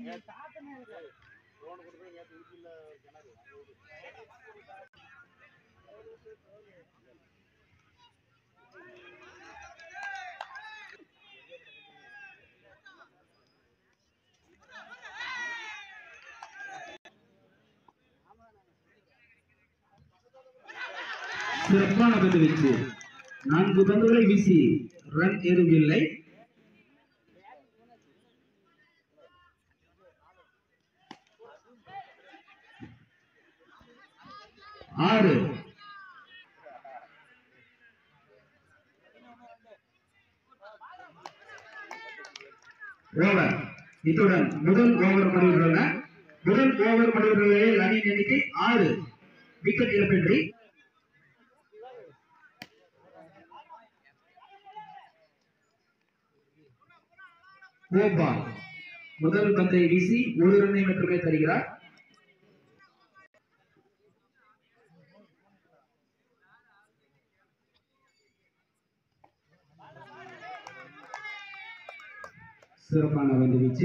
சிறப்பான பந்து வீச்சு நான்கு பந்துகளை வீசி ரன் ஏதும் இல்லை ஆறு ஓவர் இத்துடன் முதல் ஓவர் முடிவுள்ள முதல் ஓவர் முடிவுகளில் அணியின் எண்ணிக்கை ஆறு விக்கெட் இழப்பின்றி ஓபால் முதல் பந்தை வீசி ஒரு ரன்னை மட்டுமே தருகிறார் சிறப்பான பந்து வீச்சு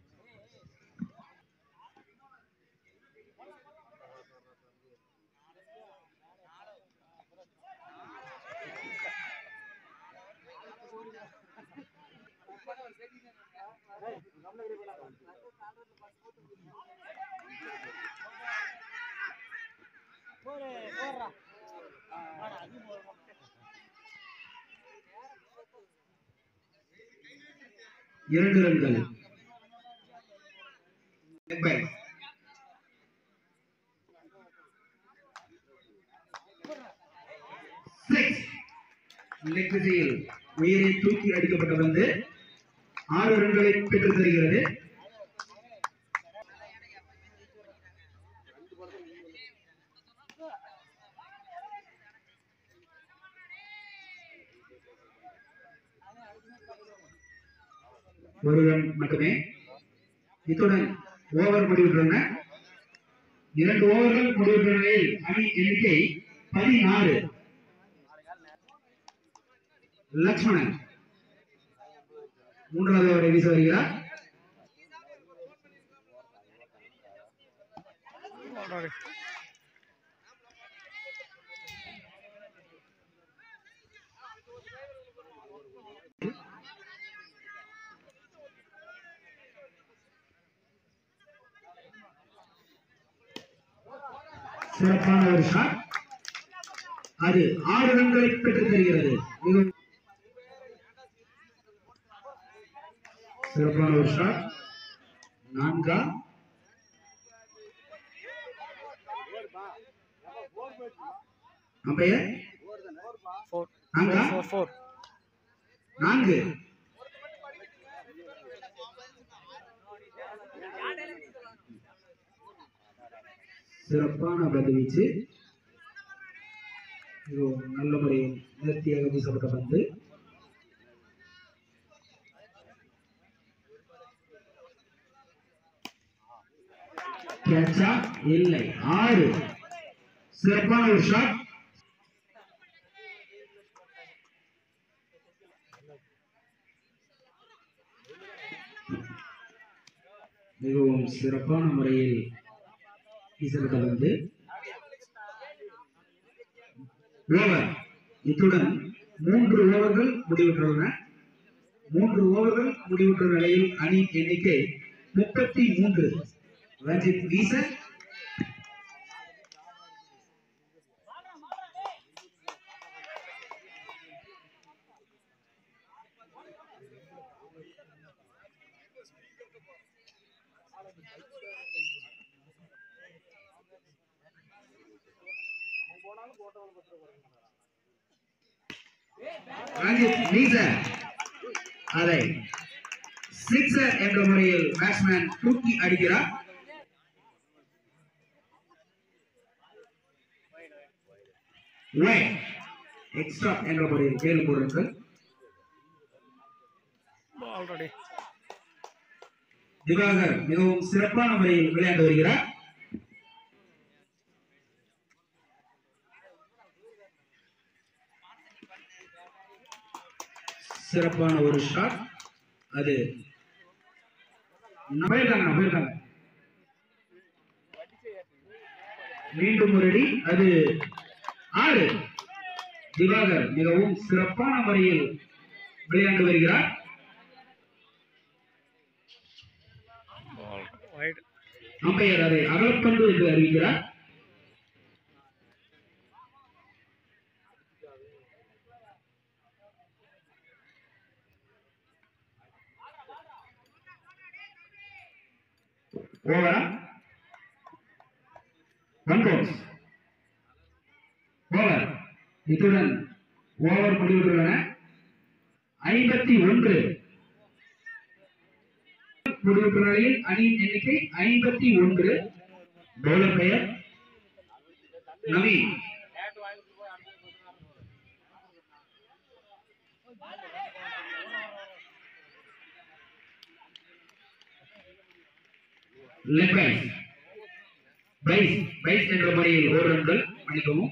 இரண்டு ரன்கள் Leg by. Six. Leg திசையில் உயிரை தூக்கி அடிக்கப்பட்ட வந்து ஆறு ரன்களை பெற்றுத் தருகிறது ஒரு ரன் மட்டுமே இத்துடன் ஓவர் முடிவுற்றன இரண்டு ஓவர்கள் முடிவுற்ற நிலையில் அணி எண்ணிக்கை பதினாறு லக்ஷ்மணன் மூன்றாவது ஓவரை வீச வருகிறார் சிறப்பான ஒரு ஷாட் அது ஆறு ரன்களை பெற்றுத் தருகிறது மிகவும் சிறப்பான ஒரு ஷாட் நான்கா அம்பையர் ஃபோர் நான்கா ஃபோர் ஃபோர் நான்கு சிறப்பான பந்து வீச்சு மிகவும் நல்ல முறையில் நேர்த்தியாக வீசப்பட்ட பந்து கேட்சா இல்லை ஆறு சிறப்பான ஒரு ஷாட் மிகவும் சிறப்பான முறையில் வீசப்பட்ட பந்து ஓவர் இத்துடன் மூன்று ஓவர்கள் முடிவுற்றுள்ளன மூன்று ஓவர்கள் முடிவுற்ற நிலையில் அணி எண்ணிக்கை முப்பத்தி மூன்று ரஞ்சித் வீச ரஞ்சித் வீச அதை சிக்ஸர் என்ற முறையில் பேட்ஸ்மேன் தூக்கி அடிக்கிறார் எக்ஸ்ட்ரா என்ற முறையில் ஏழு பொருட்கள் ஆல்ரெடி திவாகர் மிகவும் சிறப்பான முறையில் விளையாண்டு வருகிறார் சிறப்பான ஒரு ஷாட் அது போயிருக்காங்க போயிருக்காங்க மீண்டும் ஒரு அடி அது ஆறு திவாகர் மிகவும் சிறப்பான முறையில் விளையாண்டு வருகிறார் Ball wide. அம்பையர் அதை அகலப்பந்து என்று அறிவிக்கிறார் ஓவரா ஒன் பவுன்ஸ் ஓவர் இத்துடன் ஓவர் முடிவுள்ளன ஐம்பத்தி ஒன்று முடிவுற்ற நிலையில் அணியின் எண்ணிக்கை ஐம்பத்தி ஒன்று பவுலர் பெயர் நவீன் லெக் பைஸ் பைஸ் பைஸ் என்ற முறையில் ஒரு ரன்கள் மன்னிக்கவும்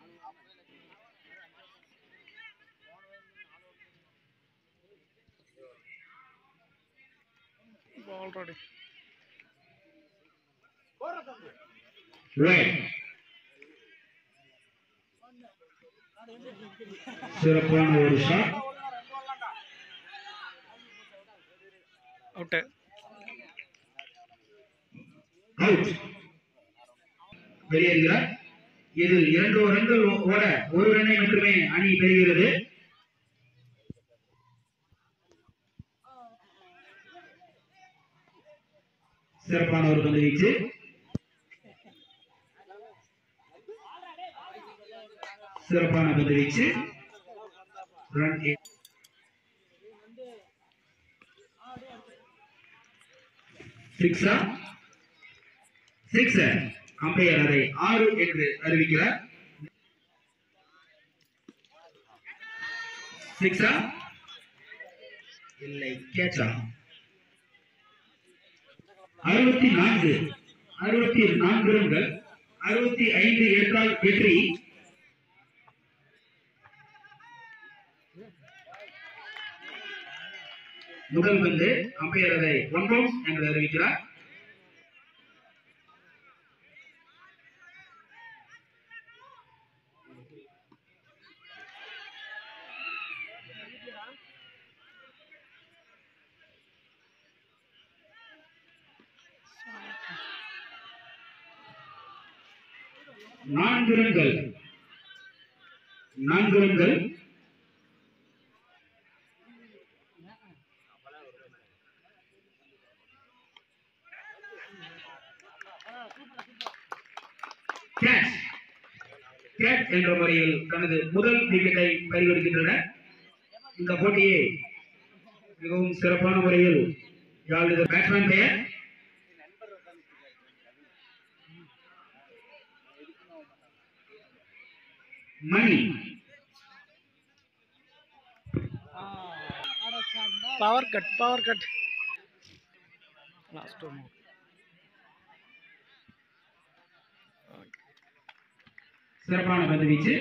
Ball ready. Right. சிறப்பான ஒரு ஷாட் Out. அவுட் வெளியேறுகிறார் இதில் இரண்டு ரன்கள் ஓ- ஓட ஒரு ரன்னை மட்டுமே அணி பெறுகிறது சிறப்பான ஒரு பந்து வீச்சு சிறப்பான பந்து வீச்சு ரன் ஏ- சிக்ஸா சிக்ஸர் அம்பையர் அதை ஆறு என்று அறிவிக்கிறார் சிக்ஸா இல்லை கேட்சா அறுபத்தி நான்கு அறுபத்தி நான்கு ரன்கள் அறுபத்தி ஐந்து ஏற்றால் வெற்றி முதல் பந்து அம்பையர் அதை ஒன் பவுன்ஸ் என்று அறிவிக்கிறார் நான்கு ரன்கள் நான்கு ரன்கள் கேட்ச் கேட்ச் என்ற முறையில் தனது முதல் விக்கெட்டை பறிகொடுக்கின்றனர் இந்த போட்டியை மிகவும் சிறப்பான முறையில் யாழ்ந்த பேட்ஸ்மேன் பெயர் மணி Power cut. Power cut. Last two more. சிறப்பான பந்து வீச்சு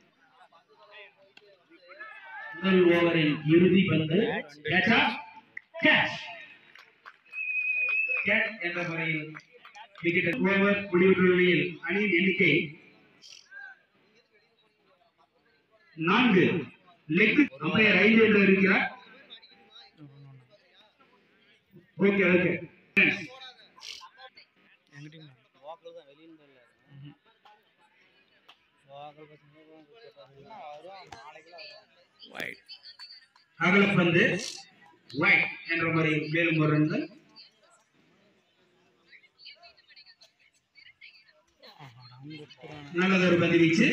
முதல் ஓவரின் இறுதி பந்து கேட்சா கேட்ச் கேட்ச் என்ற முறையில் விக்கெட் ஓவர் முடிவுற்ற நிலையில் அணியின் எண்ணிக்கை நான்கு லெக் அம்பையர் ஐந்து என்று இருக்கிறார் ஓகே ஓகே எங்க team தான். Wide. அகலப்பந்து ஒயிட் என்ற முறையில் மேலும் ஒரு ரன்கள் ஆஹாடா, அவங்க ஒப்புறாங்க. நல்லதொரு பந்து வீச்சு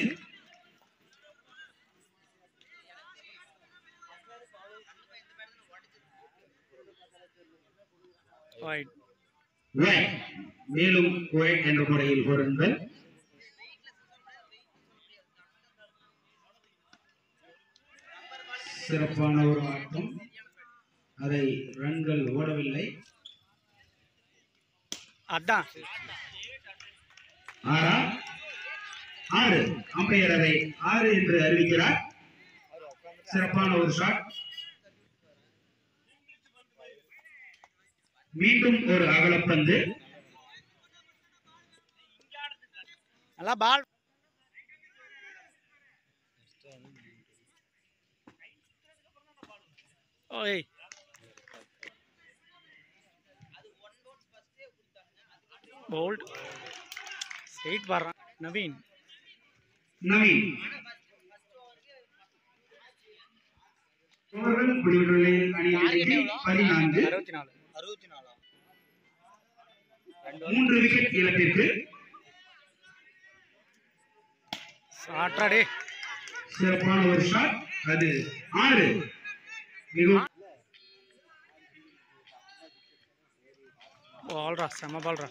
Wide. ஒயிட் மேலும் ஒயிட் என்ற முறையில் ஒரு ரன்கள் சிறப்பான ஒரு ஆட்டம் அதை ரன்கள் ஓடவில்லை அதான் ஆறா ஆறு அம்பையர் அதை ஆறு என்று அறிவிக்கிறார் சிறப்பான ஒரு ஷாட் மீண்டும் ஒரு அகலப்பந்து நல்லா பால் ஓய் போல்ட் ஸ்ட்ரெயிட் பாடுறான் நவீன் நவீன் ஓவர்கள் முடிவுகளை அணி எண்ணிக்கை பதினான்கு அறுபத்தி நாலு அறுபத்தி நாலா மூன்று விக்கெட் இழப்பிற்கு சாட்டாடே சிறப்பான ஒரு ஷாட் அது ஆறு மிகவும் பால்ரா செம பால்ரா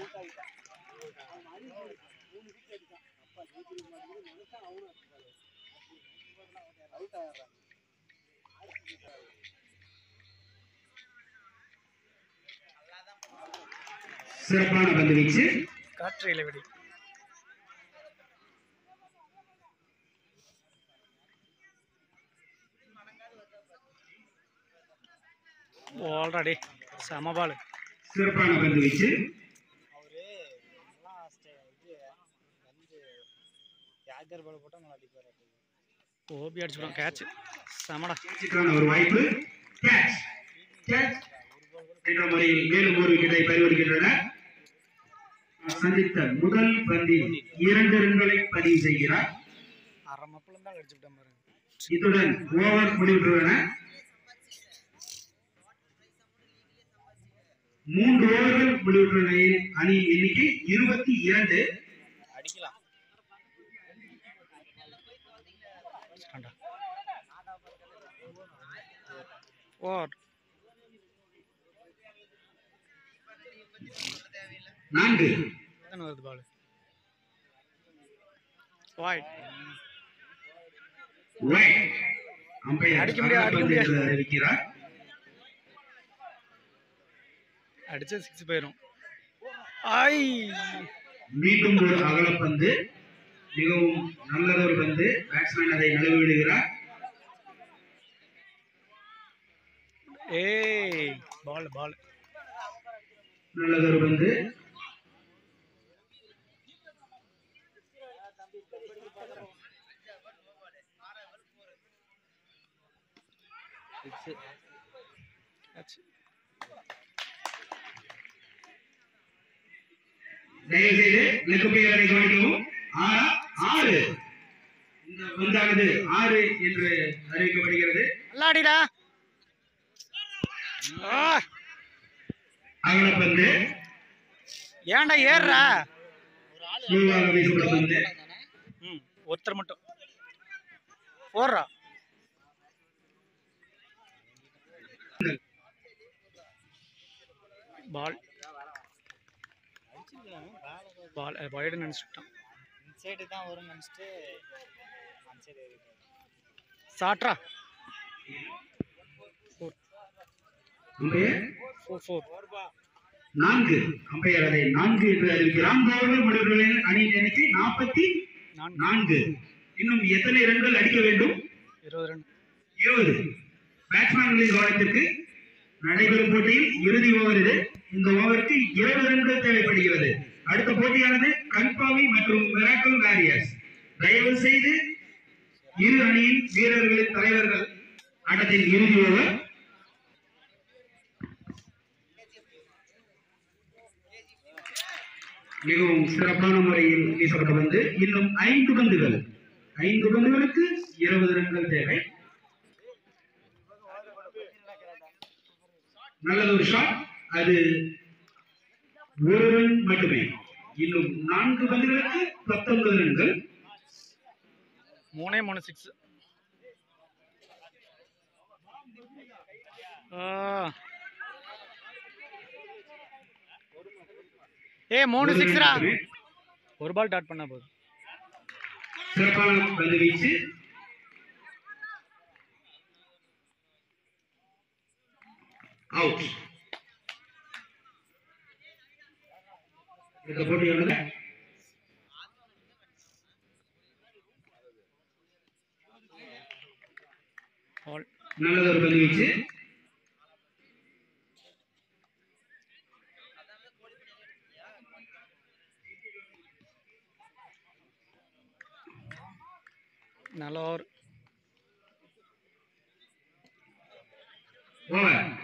சிறப்பான பந்து வீச்சு காற்று இலைவெளி ஆல்ரெடி செம பால் சிறப்பான பந்து வீச்சு அவரு எல்லாம் ஸ்டே- இது வந்து யாக்கர் பால் போட்டு நல்லா அடிப்பாரு ஓபி அடிச்சுடும் கேட்ச் செமடா கேட்சுக்கான ஒரு வாய்ப்பு கேட்ச் கேட்ச் என்ற முறையில் மேலும் ஒரு விக்கெட்டை பறிகொடுக்கின்றனர் சந்தித்த முதல் பந்தில் இரண்டு ரன்களை பதிவு செய்கிறார் அரை மப்பிலும் தான் அடிச்சு விட்டேன் பாருங்க இத்துடன் ஓவர் முடிவுற்றுள்ளன மூன்று ஓவர்கள் முடிவுற்ற நிலையில் அணியின் எண்ணிக்கை இருபத்தி இரண்டு அடிக்கலாம் கண்டா ஓர் நான்கு எத்தனை வருது பால் வாய்ட் Right. அம்பையர் அடிக்க முடியாது, அடிக்க அகலப்பந்து முடியாது. என்று அறிவிக்கிறார் அடிச்சா சிக்ஸ் போயிடும் ஐ மீண்டும் ஒரு அகலப்பந்து மிகவும் நல்லதொரு பந்து பேட்ஸ்மேன் அதை நழுவி விடுகிறார் ஏய் பால் பால் நல்லதொரு பந்து catch. தயவு செய்து லெக்குப்பையரை கவனிக்கவும் ஆறா ஆறு இந்த பந்தானது ஆறு என்று அறிவிக்கப்படுகிறது நல்லா அடிடா ஆ, அகலப்பந்து ஏன்டா ஏறுறா ஸ்லோவாக வீசப்படும் பந்து ம் ஒருத்தர் மட்டும் போடுறா பால் பால் வைடு நினச்சிட்டான் இந்த சைடு தான் வரும்னு நினச்சிட்டு அந்த சைடு சாட்ரா அம்பையர் ஃபோர் ஃபோர் நான்கு அம்பையர் அதை நான்கு என்று அறிவிக்கிறார் நான்கு ஓவர்கள் முடிவுகளில் அணியின் எண்ணிக்கை நாற்பத்தி நான் நான்கு இன்னும் எத்தனை ரன்கள் அடிக்க வேண்டும் இருபது ரன் இருபது பேட்ஸ்மேன்களின் கவனத்திற்கு நடைபெறும் போட்டியில் இறுதி ஓவர் இது இந்த ஓவருக்கு இருபது ரன்கள் தேவைப்படுகிறது அடுத்த போட்டியானது கன்பாவி மற்றும் மிராக்கல் வாரியர்ஸ் தயவு செய்து இரு அணியின் வீரர்களின் தலைவர்கள் ஆட்டத்தின் இறுதி ஓவர் மிகவும் சிறப்பான முறையில் வீசப்பட்ட பந்து இன்னும் ஐந்து பந்துகள் ஐந்து பந்துகளுக்கு இருபது ரன்கள் தேவை நல்லது ஒரு ஷாட் அது ஒரு ரன் மட்டுமே இன்னும் நான்கு பந்துகளுக்கு பத்தொன்பது ரன்கள் மூணே மூணு சிக்ஸ் ஏ மூணு ஒரு run சிக்ஸ்ரா மட்டுமே. ஒரு பால் டாட் பண்ணா போதும் சிறப்பான பந்து வீச்சு அவுட் இந்த போட்டியானது பால் நல்லதொரு பந்து வீச்சு நல்ல ஓவர் ஓவர்